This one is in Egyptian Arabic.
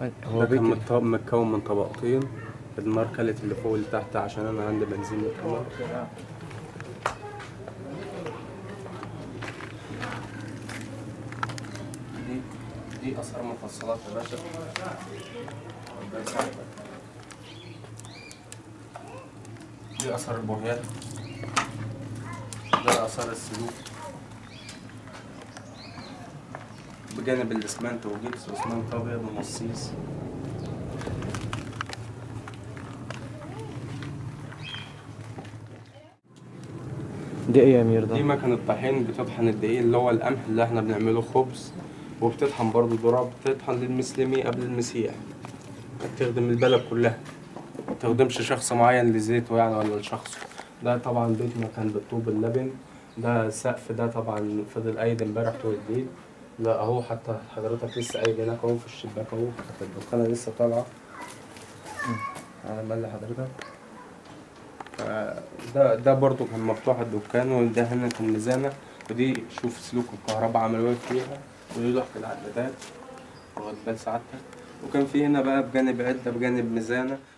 هو ده كان بيت مت- متكون من طبقتين النار كلت اللي فوق واللي تحت عشان انا عندي بنزين متكون دي دي اثار مفصلات يا باشا ده ساعتك. دي اثار البوهيات ده اثار السلوك بجانب الاسمنت وجبس واسمنت ابيض ومصيص دي ايه يا امير دي ده مكنة طحين بتطحن الدقيق اللي هو القمح اللي احنا بنعمله خبز وبتطحن برضه ذرة بتطحن للمسلمي قبل المسيح بتخدم البلد كلها ما تخدمش شخص معين لزيته يعني ولا لشخصه ده طبعا بيتنا كان بالطوب اللبن ده السقف ده طبعا فضل قايد امبارح طول الليل لا اهو حتى حضرتك لسه قايد هناك اهو في الشباك اهو كانت الدخانة لسه طالعة على مال حضرتك ده ده برضو كان مفتوح الدكان وده هنا كان ميزانة ودي شوف سلوك الكهرباء عملوا ايه فيها ودي لوحة العدادات واخد بال سعادتك وكان في هنا بقى بجانب عدة بجانب ميزانة